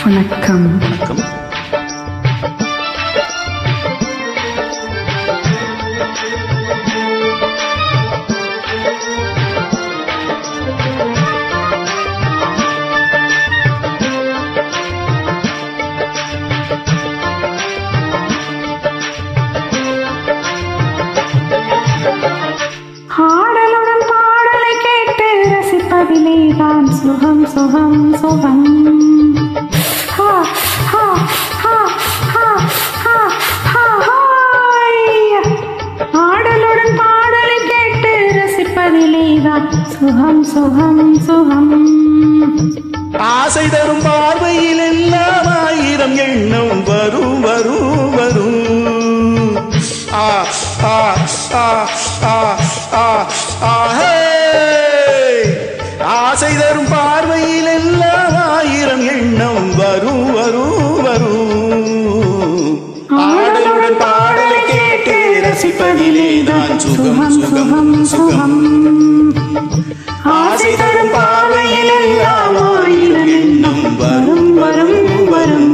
வணக்கம் வணக்கம் ஆடலுடன் பாடலை கேட்டு ரசிப்பதிலே தான் சுகம் சுகம் சுகம் ஹா, ஹா, ஹா, ஹா, ஹா, ஹா, ஹாய். ஆடலுடன் பாடலை கேட்டு ரசிப்பதிலே தான் சுகம் சுகம் சுகம் ஆசை தரும் பார்வையில் எல்லாம் ஆயிரம் எண்ணம் வரும் வரும் வரும் ஆ ஆ ஆ ஆ ஆ ஆ ஹே! ஆசை தரும் பார்வையில் எல்லாம் ஆயிரம் எண்ணம் வரும் வரும் வரும் ஆடலுடன் பாடலை கேட்டு ரசிப்பதிலே தான் சுகம் சுகம் சுகம் ஆசை தரும் பார்வையில் எல்லாம் ஆயிரம் எண்ணம் வரும் வரும் வரும்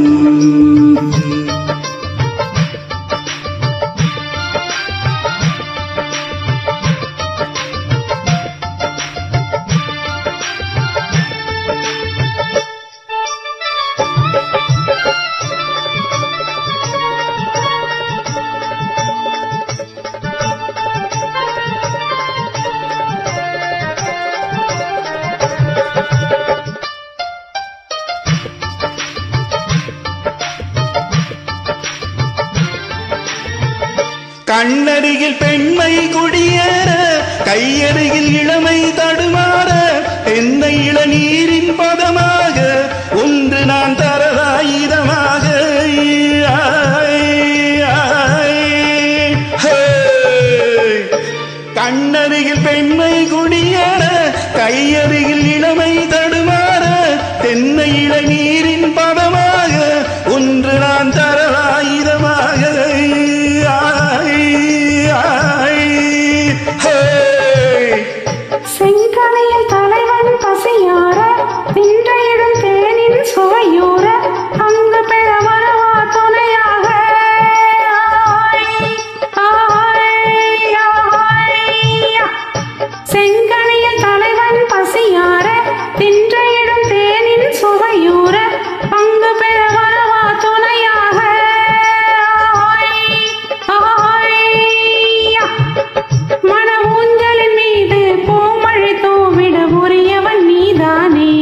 கண்ணருகில் பெண்மை குடியேற கையருகில் இளமை தடுமாற தென்னை இளநீரின் பதமாக ஒன்று நான் தரதாயுதமாக கண்ணருகில் பெண்மை குடியேற கையருகில் இளமை தடுமாற தென்னை இளநீரின் பதமாக ஒன்று நான் தரலாயுதமாக செங்கனையில் தலைவன் பசியார தின்றையிடும் தேனின் சுவையூற அங்கு பெற வரவா துணையாக ஆய், ஆய், ஆய். செங்கனியில் தலைவன் பசியார தின்றையிடும் தேனின் சுவையூற பங்கு பெற வரவா துணையாக ஆய், ஆய். மன ஊஞ்சலின் மீது பூமழை தூவிட உரியவன் நீதானே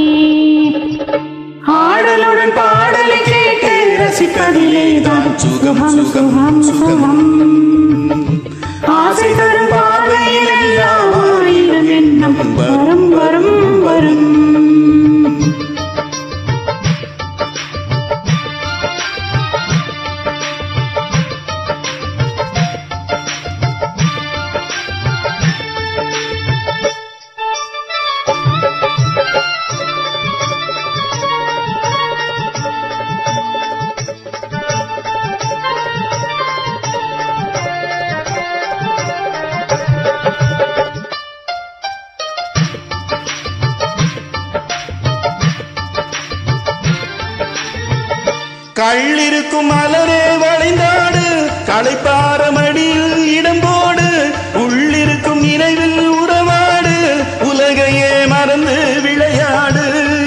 ஆடலுடன் பாடலை கேட்டு ரசிப்பதிலே தான் சுகம் சுகம் சுகம் ஆசை தரும் பார்வையில் எல்லாம் ஆயிரம் எண்ணம் வரும் வரும் வரும் கள்ளிருக்கும் மலரே வளைந்தாடு களைப்பார மடியில் இடம் போடு உள்ளிருக்கும் நினைவில் உறவாடு உலகையே மறந்து விளையாடு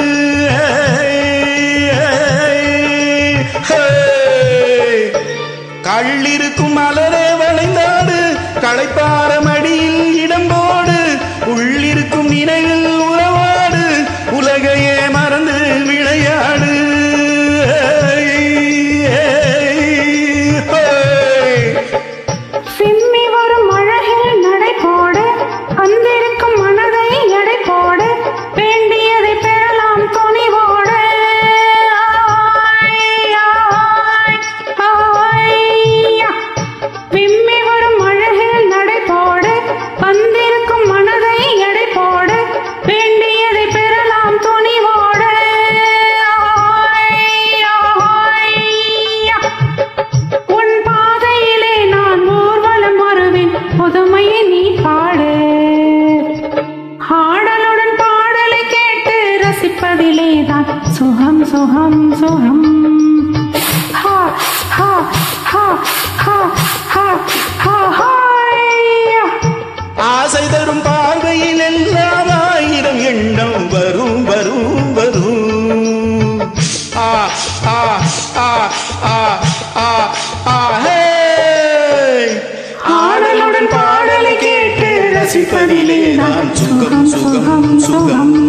கள்ளிருக்கும் மலரே வளைந்தாடு களைப்பார மடியில் இடம் போடு உள்ளிருக்கும் நினைவில் உறவாடு உலகையே மறந்து விளையாடு சிம்மி வரும் அழகில் நடை போடு அந்திருக்கும் மனதை எடை போடு வேண்டியதை பெறலாம் துணிவோடு ஆய், ஆய், ஆய். விம்மி வரும் அழகில் நடை போடு தான் சுகம் சுகம் சுகம் ஹா ஹா ஹா ஹா ஹா ஹா ஹாய்யா. ஆசை தரும் பார்வையில் எல்லாம் ஆயிரம் எண்ணம் வரும் வரும் வரும் ஆ ஆ ஆ ஆ ஆ ஆ ஹே ஆடலுடன் பாடலை கேட்டு ரசிப்பதிலே நான் சுகம் சுகம் சுகம்